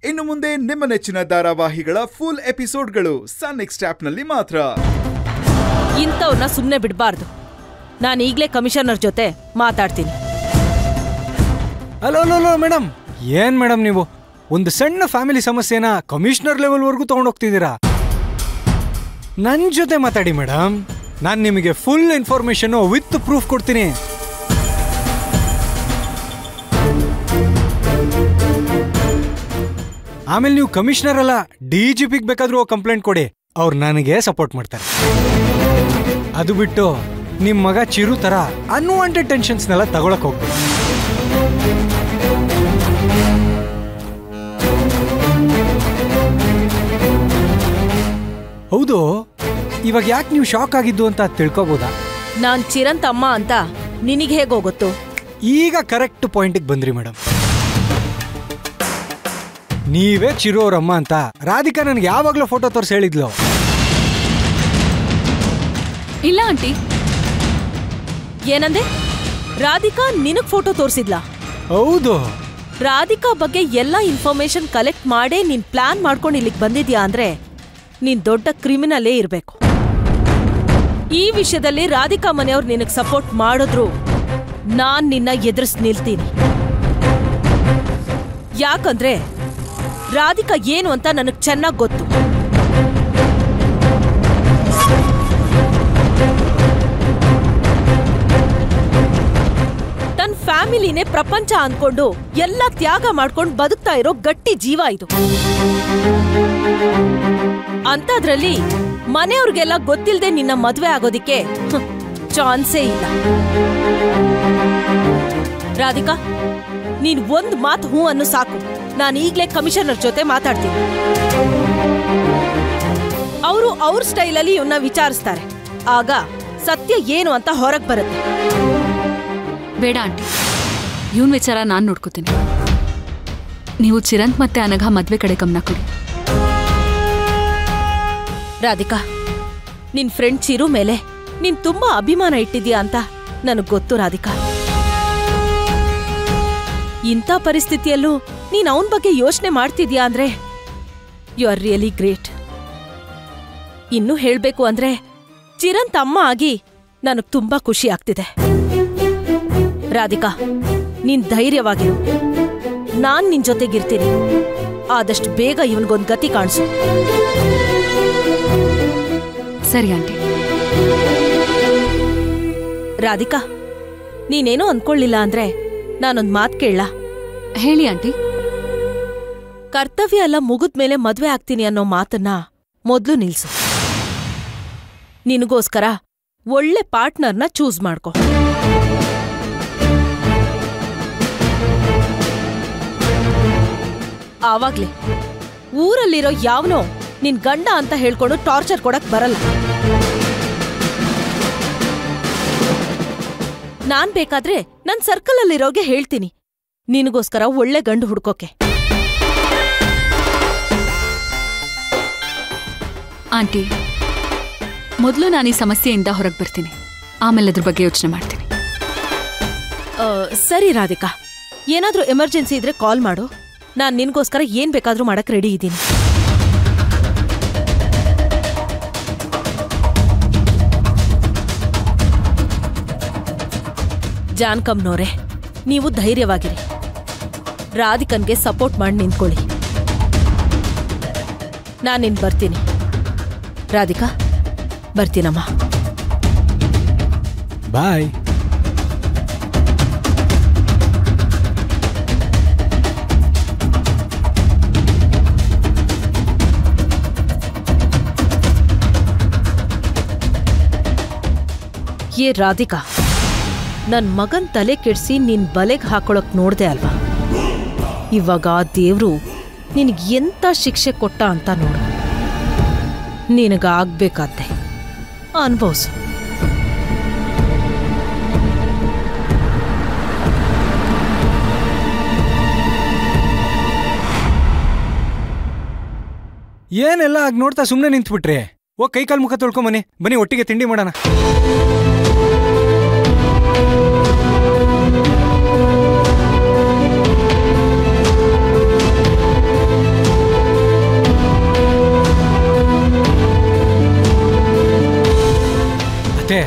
ಇನ್ನು ಮುಂದೆ ನಿಮ್ಮ ನೆಚ್ಚಿನ ಧಾರಾವಾಹಿಗಳ ಫುಲ್ ಎಪಿಸೋಡ್ಗಳು ಸನ್ ನೆಕ್ಸ್ಟ್ ಆಪ್ನಲ್ಲಿ ಮಾತ್ರ ಇಂಥವ್ರನ್ನ ಸುಮ್ಮನೆ ಬಿಡಬಾರ್ದು ನಾನು ಈಗಲೇ ಕಮಿಷನರ್ ಜೊತೆ ಮಾತಾಡ್ತೀನಿ ಅಲೋ ಅಲೋ ಅಲೋ ಮೇಡಮ್ ಏನ್ ಮೇಡಮ್ ನೀವು ಒಂದು ಸಣ್ಣ ಫ್ಯಾಮಿಲಿ ಸಮಸ್ಯೆನ ಕಮಿಷನರ್ ಲೆವೆಲ್ವರೆಗೂ ತಗೊಂಡೋಗ್ತಿದ್ದೀರಾ ನನ್ನ ಜೊತೆ ಮಾತಾಡಿ ಮೇಡಮ್ ನಾನು ನಿಮಗೆ ಫುಲ್ ಇನ್ಫಾರ್ಮೇಶನ್ ವಿತ್ ಪ್ರೂಫ್ ಕೊಡ್ತೀನಿ ಆಮೇಲೆ ನೀವು ಕಮಿಷನರ್ ಅಲ್ಲ ಡಿ ಜಿ ಪಿಗೆ ಬೇಕಾದ್ರೂ ಕಂಪ್ಲೇಂಟ್ ಕೊಡಿ ಅವ್ರು ನನಗೆ ಸಪೋರ್ಟ್ ಮಾಡ್ತಾರೆ ಅದು ಬಿಟ್ಟು ನಿಮ್ಮ ಮಗ ಚಿರು ತರ ಅನ್ವಾಂಟೆಡ್ ಟೆನ್ಷನ್ಸ್ನೆಲ್ಲ ತಗೊಳಕ್ ಹೋಗ್ಬೇಕು ಹೌದು ಇವಾಗ ಯಾಕೆ ನೀವು ಶಾಕ್ ಆಗಿದ್ದು ಅಂತ ತಿಳ್ಕೊಬೋದಾ ನಾನ್ ಚಿರಂತ್ ಅಮ್ಮ ಅಂತ ನಿನಗೆ ಹೇಗೋ ಗೊತ್ತು ಈಗ ಕರೆಕ್ಟ್ ಪಾಯಿಂಟಿಗೆ ಬಂದ್ರಿ ಮೇಡಮ್ ನೀವೇ ಚಿರು ಅವ್ರಮ್ಮ ಅಂತ ರಾಧಿಕಾ ನನಗೆ ಯಾವಾಗಲೂ ಫೋಟೋ ತೋರಿಸಿ ಹೇಳಿದ್ಲು ಇಲ್ಲ ಆಂಟಿ ಏನಂದೆ ರಾಧಿಕಾ ನಿನಗ್ ಫೋಟೋ ತೋರಿಸಿದ್ಲಾ ಹೌದು ರಾಧಿಕಾ ಬಗ್ಗೆ ಎಲ್ಲ ಇನ್ಫಾರ್ಮೇಶನ್ ಕಲೆಕ್ಟ್ ಮಾಡೇ ನೀನ್ ಪ್ಲಾನ್ ಮಾಡ್ಕೊಂಡು ಇಲ್ಲಿಗೆ ಬಂದಿದ್ಯಾ ಅಂದ್ರೆ ನೀನ್ ದೊಡ್ಡ ಕ್ರಿಮಿನಲೇ ಇರ್ಬೇಕು ಈ ವಿಷಯದಲ್ಲಿ ರಾಧಿಕಾ ಮನೆಯವ್ರು ನಿನಗ್ ಸಪೋರ್ಟ್ ಮಾಡಿದ್ರು ನಾನ್ ನಿನ್ನ ಎದುರಿಸ್ ನಿಲ್ತೀನಿ ಯಾಕಂದ್ರೆ ರಾಧಿಕಾ ಏನು ಅಂತ ನನಗ್ ಚೆನ್ನಾಗ್ ಗೊತ್ತು ತನ್ನ ಫ್ಯಾಮಿಲಿನೇ ಪ್ರಪಂಚ ಅನ್ಕೊಂಡು ಎಲ್ಲ ತ್ಯಾಗ ಮಾಡ್ಕೊಂಡು ಬದುಕ್ತಾ ಇರೋ ಗಟ್ಟಿ ಜೀವ ಇದು ಅಂತದ್ರಲ್ಲಿ ಮನೆಯವ್ರಿಗೆಲ್ಲ ಗೊತ್ತಿಲ್ದೆ ನಿನ್ನ ಮದ್ವೆ ಆಗೋದಿಕ್ಕೆ ಹ್ಮ್, ಚಾನ್ಸೇ ಇಲ್ಲ ರಾಧಿಕಾ ನೀನ್ ಒಂದ್ ಮಾತು ಹೂ ಅನ್ನು ಸಾಕು ನಾನು ಈಗ್ಲೇ ಕಮಿಷನರ್ ಜೊತೆ ಮಾತಾಡ್ತೀನಿ ಅವರು ಅವ್ರ ಸ್ಟೈಲಲ್ಲಿ ಇವನ್ನ ವಿಚಾರಿಸ್ತಾರೆ ಆಗ ಸತ್ಯ ಏನು ಅಂತ ಹೊರಗ್ ಬರುತ್ತೆ ಬೇಡ ಆಂಟಿ ಇವನ್ ವಿಚಾರ ನಾನು ನೋಡ್ಕೋತೀನಿ ನೀವು ಚಿರಂತ್ ಮತ್ತೆ ಅನಘ ಮದ್ವೆ ಕಡೆ ಗಮನ ಕೊಡಿ ರಾಧಿಕಾ ನಿನ್ ಫ್ರೆಂಡ್ ಚಿರು ಮೇಲೆ ನೀನ್ ತುಂಬಾ ಅಭಿಮಾನ ಇಟ್ಟಿದ್ಯಾ ಅಂತ ನನಗ್ ಗೊತ್ತು ರಾಧಿಕಾ ಇಂಥ ಪರಿಸ್ಥಿತಿಯಲ್ಲೂ ನೀನ್ ಅವನ್ ಬಗ್ಗೆ ಯೋಚನೆ ಮಾಡ್ತಿದ್ಯಾ ಅಂದ್ರೆ ಯು ಆರ್ ರಿಯಲಿ ಗ್ರೇಟ್ ಇನ್ನು ಹೇಳ್ಬೇಕು ಅಂದ್ರೆ ಚಿರಂತ್ ಅಮ್ಮ ಆಗಿ ನನಗ್ ತುಂಬಾ ಖುಷಿ ಆಗ್ತಿದೆ ರಾಧಿಕಾ ನೀನ್ ಧೈರ್ಯವಾಗಿರು ನಾನ್ ನಿನ್ ಜೊತೆಗಿರ್ತೀನಿ ಆದಷ್ಟು ಬೇಗ ಇವನ್ಗೊಂದ್ ಗತಿ ಕಾಣಿಸು ಸರಿ ಆಂಟಿ ರಾಧಿಕಾ ನೀನೇನೋ ಅನ್ಕೊಳ್ಳಿಲ್ಲ ಅಂದ್ರೆ ನಾನೊಂದ್ ಮಾತ್ ಕೇಳ ಹೇಳಿ ಆಂಟಿ ಕರ್ತವ್ಯ ಎಲ್ಲ ಮುಗಿದ್ಮೇಲೆ ಮದ್ವೆ ಆಗ್ತೀನಿ ಅನ್ನೋ ಮಾತನ್ನ ಮೊದ್ಲು ನಿಲ್ಸು ನಿನಗೋಸ್ಕರ ಒಳ್ಳೆ ಪಾರ್ಟ್ನರ್ನ ಚೂಸ್ ಮಾಡ್ಕೊ ಆವಾಗ್ಲೇ ಊರಲ್ಲಿರೋ ಯಾವನೋ ನಿನ್ ಗಂಡ ಅಂತ ಹೇಳ್ಕೊಂಡು ಟಾರ್ಚರ್ ಕೊಡಕ್ ಬರಲ್ಲ ನಾನ್ ಬೇಕಾದ್ರೆ ನನ್ ಸರ್ಕಲ್ ಅಲ್ಲಿರೋಗೆ ಹೇಳ್ತೀನಿ ನಿನಗೋಸ್ಕರ ಒಳ್ಳೆ ಗಂಡು ಹುಡ್ಕೋಕೆ ಆಂಟಿ ಮೊದಲು ನಾನು ಈ ಸಮಸ್ಯೆಯಿಂದ ಹೊರಗೆ ಬರ್ತೀನಿ ಆಮೇಲೆ ಅದ್ರ ಬಗ್ಗೆ ಯೋಚನೆ ಮಾಡ್ತೀನಿ ಆ, ಸರಿ ರಾಧಿಕಾ ಏನಾದ್ರೂ ಎಮರ್ಜೆನ್ಸಿ ಇದ್ರೆ ಕಾಲ್ ಮಾಡು ನಾನ್ ನಿನ್ಗೋಸ್ಕರ ಏನ್ ಬೇಕಾದ್ರೂ ಮಾಡಕ್ ರೆಡಿ ಇದ್ದೀನಿ ಜಾನ್ಕಮ್ನೋರೆ ನೀವು ಧೈರ್ಯವಾಗಿರಿ ರಾಧಿಕನ್ಗೆ ಸಪೋರ್ಟ್ ಮಾಡಿ ನಿಂತ್ಕೊಳ್ಳಿ ನಾನಿನ್ ಬರ್ತೀನಿ ರಾಧಿಕಾ ಬರ್ತೀನಮ್ಮ ಬಾಯ್ ಏ ರಾಧಿಕಾ ನನ್ ಮಗನ್ ತಲೆ ಕೆಡ್ಸಿ ನಿನ್ ಬಲೆಗ್ ಹಾಕೊಳಕ್ ನೋಡ್ದೆ ಅಲ್ವಾ ಇವಾಗ ಆ ದೇವ್ರು ನಿನಗ್ ಎಂತ ಶಿಕ್ಷೆ ಕೊಟ್ಟ ಅಂತ ನೋಡು ನಿನಗ ಆಗ್ಬೇಕಾದ್ದೆ ಅನ್ಭವ್ಸು ಏನೆಲ್ಲ ಆಗ ನೋಡ್ತಾ ಸುಮ್ಮನೆ ನಿಂತ್ಬಿಟ್ರಿ ಓ ಕೈ ಕಾಲು ಮುಖ ತೊಳ್ಕೊಂಬನಿ ಬನ್ನಿ ಒಟ್ಟಿಗೆ ತಿಂಡಿ ಮಾಡೋಣ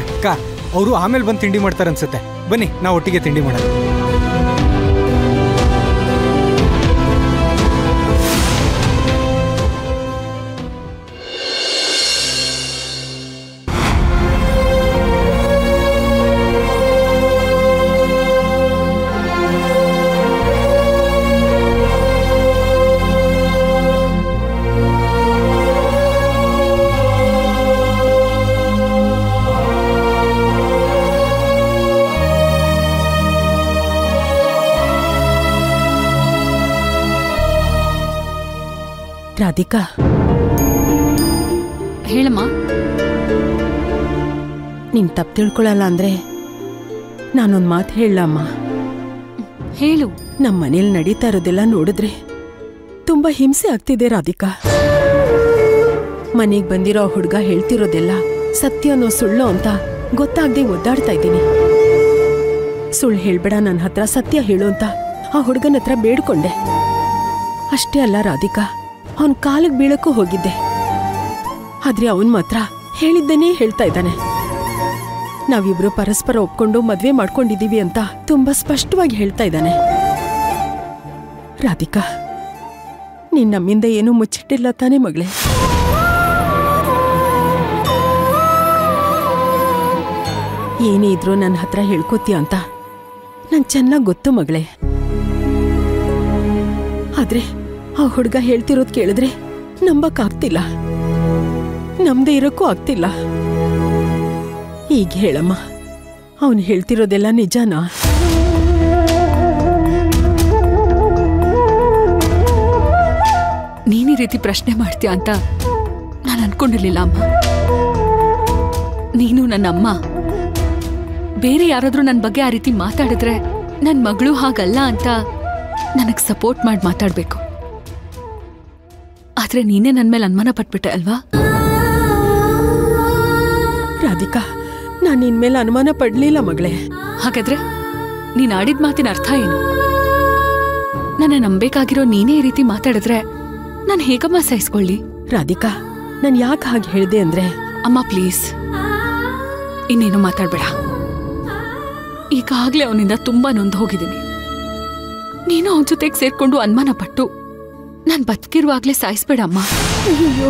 ಅಕ್ಕ ಅವರು ಆಮೇಲೆ ಬಂದು ತಿಂಡಿ ಮಾಡ್ತಾರೆ ಅನ್ಸುತ್ತೆ ಬನ್ನಿ ನಾವು ಒಟ್ಟಿಗೆ ತಿಂಡಿ ಮಾಡೋಣ ರಾಧಿಕಾ ಹೇಳಮ್ಮ ನೀನ್ ತಪ್ಪು ತಿಳ್ಕೊಳಲ್ಲ ಅಂದ್ರೆ ನಾನೊಂದ್ ಮಾತು ಹೇಳಮ್ಮ ಹೇಳು ನಮ್ಮ ಮನೇಲಿ ನಡೀತಾ ಇರೋದೆಲ್ಲ ನೋಡಿದ್ರೆ ತುಂಬಾ ಹಿಂಸೆ ಆಗ್ತಿದೆ ರಾಧಿಕಾ ಮನೆಗ್ ಬಂದಿರೋ ಹುಡುಗ ಹೇಳ್ತಿರೋದೆಲ್ಲ ಸತ್ಯನೋ ಸುಳ್ಳು ಅಂತ ಗೊತ್ತಾಗ್ದೆ ಒದ್ದಾಡ್ತಾ ಇದ್ದೀನಿ ಸುಳ್ಳು ಹೇಳ್ಬೇಡ ನನ್ನ ಹತ್ರ ಸತ್ಯ ಹೇಳು ಅಂತ ಆ ಹುಡುಗನ ಹತ್ರ ಬೇಡ್ಕೊಂಡೆ ಅಷ್ಟೇ ಅಲ್ಲ ರಾಧಿಕಾ ಅವನ್ ಕಾಲಿಗೆ ಬೀಳಕ್ಕೂ ಹೋಗಿದ್ದೆ ಆದ್ರೆ ಅವನ್ ಮಾತ್ರ ಹೇಳಿದ್ದನೇ ಹೇಳ್ತಾ ಇದ್ದಾನೆ ನಾವಿಬ್ರು ಪರಸ್ಪರ ಒಪ್ಕೊಂಡು ಮದ್ವೆ ಮಾಡ್ಕೊಂಡಿದೀವಿ ಅಂತ ತುಂಬಾ ಸ್ಪಷ್ಟವಾಗಿ ಹೇಳ್ತಾ ಇದ್ದಾನೆ ರಾಧಿಕಾ ನೀನ್ ನಮ್ಮಿಂದ ಏನೂ ಮುಚ್ಚಿಟ್ಟಿಲ್ಲ ತಾನೇ ಮಗಳೇ ಏನೇ ಇದ್ರೂ ನನ್ನ ಹತ್ರ ಹೇಳ್ಕೊತೀಯ ಅಂತ ನನ್ ಚೆನ್ನಾಗ್ ಗೊತ್ತು ಮಗಳೇ ಆದ್ರೆ ಆ ಹುಡುಗ ಹೇಳ್ತಿರೋದ್ ಕೇಳಿದ್ರೆ ನಂಬಕ್ ಆಗ್ತಿಲ್ಲ ನಮ್ದೇ ಇರಕ್ಕೂ ಆಗ್ತಿಲ್ಲ ಈಗ ಹೇಳಮ್ಮ ಅವನು ಹೇಳ್ತಿರೋದೆಲ್ಲ ನಿಜನಾ ನೀನ್ ಈ ರೀತಿ ಪ್ರಶ್ನೆ ಮಾಡ್ತೀಯ ಅಂತ ನಾನು ಅನ್ಕೊಂಡಿರ್ಲಿಲ್ಲ ಅಮ್ಮ ನೀನು ನನ್ನ ಅಮ್ಮ ಬೇರೆ ಯಾರಾದ್ರೂ ನನ್ನ ಬಗ್ಗೆ ಆ ರೀತಿ ಮಾತಾಡಿದ್ರೆ ನನ್ನ ಮಗಳು ಹಾಗಲ್ಲ ಅಂತ ನನಗ್ ಸಪೋರ್ಟ್ ಮಾಡಿ ಮಾತಾಡ್ಬೇಕು ಆದ್ರೆ ನೀನೇ ನನ್ನ ಮೇಲೆ ಅನುಮಾನ ಪಟ್ಬಿಟ್ಟೆ ಅಲ್ವಾ ರಾಧಿಕಾ ನಾನು ನಿನ್ ಮೇಲೆ ಅನುಮಾನ ಪಡ್ಲಿಲ್ಲ ಮಗಳೇ ಹಾಗಾದ್ರೆ ನೀನ್ ಆಡಿದ ಮಾತಿನ ಅರ್ಥ ಏನು ನನ್ನ ನಂಬೇಕಾಗಿರೋ ನೀನೇ ಈ ರೀತಿ ಮಾತಾಡಿದ್ರೆ ನಾನು ಹೇಗಮ್ಮ ಸಹಿಸ್ಕೊಳ್ಳಿ ರಾಧಿಕಾ ನಾನು ಯಾಕೆ ಹಾಗೆ ಹೇಳ್ದೆ ಅಂದ್ರೆ ಅಮ್ಮ ಪ್ಲೀಸ್ ಇನ್ನೇನು ಮಾತಾಡ್ಬೇಡ ಈಗಾಗ್ಲೇ ಅವನಿಂದ ತುಂಬಾ ನೊಂದು ಹೋಗಿದ್ದೀನಿ ನೀನು ಅವನ ಜೊತೆಗೆ ಸೇರ್ಕೊಂಡು ಅನುಮಾನ ಪಟ್ಟು ನಾನ್ ಬದುಕಿರುವಾಗ್ಲೇ ಸಾಯಿಸ್ಬೇಡ ಅಮ್ಮ ಅಯ್ಯೋ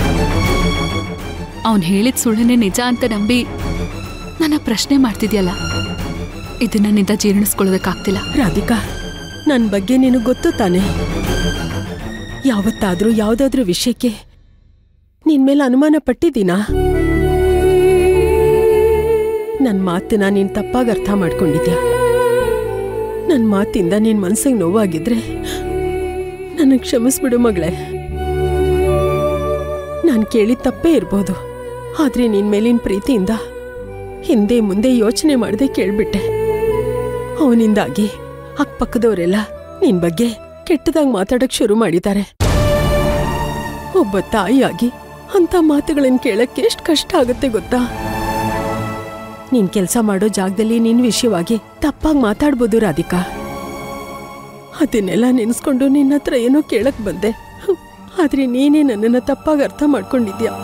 ಅವನ್ ಹೇಳಿದ ಸುಳ್ಳನ್ನೇ ನಿಜ ಅಂತ ನಂಬಿ ನನ್ನ ಪ್ರಶ್ನೆ ಮಾಡ್ತಿದ್ಯಲ್ಲ ಇದನ್ನ ನಿಂದ ಜೀರ್ಣಿಸ್ಕೊಳ್ಳೋದಕ್ಕಾಗ್ತಿಲ್ಲ ರಾಧಿಕಾ ನನ್ನ ಬಗ್ಗೆ ನಿನಗೆ ಗೊತ್ತು ತಾನೆ ಯಾವತ್ತಾದ್ರೂ ಯಾವ್ದಾದ್ರೂ ವಿಷಯಕ್ಕೆ ನಿನ್ ಮೇಲೆ ಅನುಮಾನ ಪಟ್ಟಿದ್ದೀನಾ ನನ್ನ ಮಾತನ್ನ ನೀನ್ ತಪ್ಪಾಗಿ ಅರ್ಥ ಮಾಡ್ಕೊಂಡಿದ್ಯಾ ನನ್ನ ಮಾತಿಂದ ನಿನ್ ಮನ್ಸಿಗೆ ನೋವಾಗಿದ್ರೆ ನನಗೆ ಕ್ಷಮಿಸ್ಬಿಡು ಮಗಳೇ ನಾನು ಕೇಳಿದ ತಪ್ಪೇ ಇರ್ಬೋದು ಆದ್ರೆ ನಿನ್ ಮೇಲಿನ ಪ್ರೀತಿಯಿಂದ ಹಿಂದೆ ಮುಂದೆ ಯೋಚನೆ ಮಾಡದೆ ಕೇಳ್ಬಿಟ್ಟೆ ಅವನಿಂದಾಗಿ ಅಕ್ಕಪಕ್ಕದವರೆಲ್ಲ ನಿನ್ ಬಗ್ಗೆ ಕೆಟ್ಟದಾಗಿ ಮಾತಾಡಕ್ ಶುರು ಮಾಡಿದ್ದಾರೆ ಒಬ್ಬ ತಾಯಿಯಾಗಿ ಅಂತ ಮಾತುಗಳನ್ನ ಕೇಳಕ್ಕೆ ಎಷ್ಟು ಕಷ್ಟ ಆಗುತ್ತೆ ಗೊತ್ತಾ ನೀನ್ ಕೆಲಸ ಮಾಡೋ ಜಾಗದಲ್ಲಿ ನಿನ್ ವಿಷಯವಾಗಿ ತಪ್ಪಾಗಿ ಮಾತಾಡ್ಬೋದು ರಾಧಿಕಾ ಅದನ್ನೆಲ್ಲ ನೆನ್ಸ್ಕೊಂಡು ನಿನ್ನ ಹತ್ರ ಏನೋ ಕೇಳಕ್ ಬಂದೆ ಆದ್ರೆ ನೀನೇ ನನ್ನನ್ನ ತಪ್ಪಾಗಿ ಅರ್ಥ ಮಾಡ್ಕೊಂಡಿದ್ಯಾ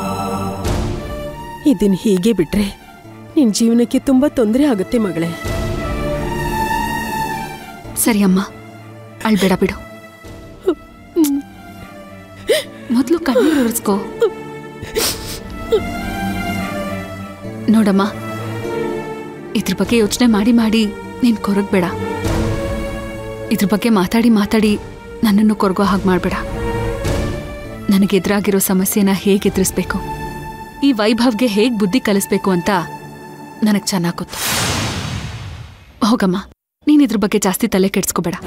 ಇದನ್ ಹೀಗೆ ಬಿಟ್ರೆ ನಿನ್ ಜೀವನಕ್ಕೆ ತುಂಬಾ ತೊಂದರೆ ಆಗುತ್ತೆ ಮಗಳೇ ಸರಿ ಅಮ್ಮ ಅಳ್ಬೇಡ ಬಿಡು ಮೊದಲು ಕಣ್ಣೀರು ಒರೆಸ್ಕೋ ನೋಡಮ್ಮ ಇದ್ರ ಬಗ್ಗೆ ಯೋಚನೆ ಮಾಡಿ ಮಾಡಿ ನೀನ್ ಕೊರಗ್ಬೇಡ ಇದ್ರ ಬಗ್ಗೆ ಮಾತಾಡಿ ಮಾತಾಡಿ ನನ್ನನ್ನು ಕೊರಗೋ ಹಾಗೆ ಮಾಡಬೇಡ ನನಗೆ ಎದುರಾಗಿರೋ ಸಮಸ್ಯೆನ ಹೇಗೆ ಎದುರಿಸ್ಬೇಕು ಈ ವೈಭವ್ಗೆ ಹೇಗೆ ಬುದ್ಧಿ ಕಲಿಸ್ಬೇಕು ಅಂತ ನನಗೆ ಚೆನ್ನಾಗಿ ಗೊತ್ತು ಹೋಗಮ್ಮ ನೀನ್ ಇದ್ರ ಬಗ್ಗೆ ಜಾಸ್ತಿ ತಲೆ ಕೆಡ್ಸ್ಕೋಬೇಡ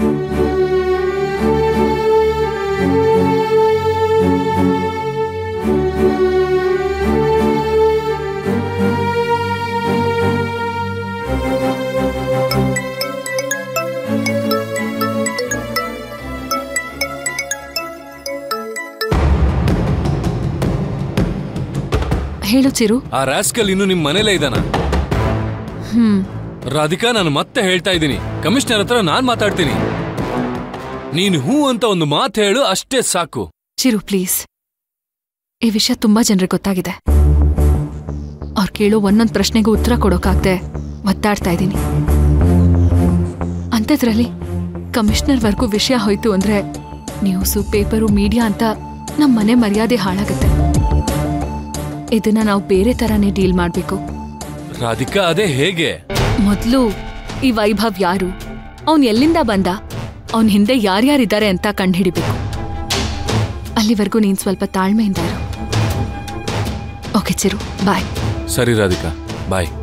ಹೇಳು ಚಿರು ಆ ರಾಸ್ಕಲ್ ಇನ್ನು ನಿಮ್ ಮನೇಲೇ ಇದ್ದಾನ ಹ್ಮ್ ರಾಧಿಕಾ ನಾನು ಮತ್ತೆ ಹೇಳ್ತಾ ಇದ್ದೀನಿ ಕಮಿಷನರ್ ಹತ್ರ ನಾನ್ ಮಾತಾಡ್ತೀನಿ ನೀನ್ ಹೂ ಅಂತ ಒಂದು ಮಾತು ಹೇಳು ಅಷ್ಟೇ ಸಾಕು ಚಿರು ಪ್ಲೀಸ್ ಈ ವಿಷಯ ತುಂಬಾ ಜನರಿಗೆ ಗೊತ್ತಾಗಿದೆ ಅವ್ರು ಕೇಳೋ ಒಂದೊಂದು ಪ್ರಶ್ನೆಗೂ ಉತ್ತರ ಕೊಡೋಕ್ಕಾಗ್ದೆ ಒತ್ತಾಡ್ತಾ ಇದ್ದೀನಿ ಅಂಥದ್ರಲ್ಲಿ ಕಮಿಷನರ್ವರೆಗೂ ವಿಷಯ ಹೋಯ್ತು ಅಂದ್ರೆ ನ್ಯೂಸು ಪೇಪರು ಮೀಡಿಯಾ ಅಂತ ನಮ್ಮ ಮನೆ ಮರ್ಯಾದೆ ಹಾಳಾಗತ್ತೆ ಇದನ್ನ ನಾವು ಬೇರೆ ಥರನೇ ಡೀಲ್ ಮಾಡಬೇಕು ರಾಧಿಕಾ ಅದೇ ಹೇಗೆ ಮೊದಲು ಈ ವೈಭವ್ ಯಾರು ಅವನ್ ಎಲ್ಲಿಂದ ಬಂದ ಅವನ್ ಹಿಂದೆ ಯಾರ್ಯಾರಿದ್ದಾರೆ ಅಂತ ಕಂಡುಹಿಡಿಬೇಕು ಅಲ್ಲಿವರೆಗೂ ನೀನ್ ಸ್ವಲ್ಪ ತಾಳ್ಮೆಯಿಂದ ಇರು ಓಕೆ ಚಿರು ಬಾಯ್ ಸರಿ ರಾಧಿಕಾ ಬಾಯ್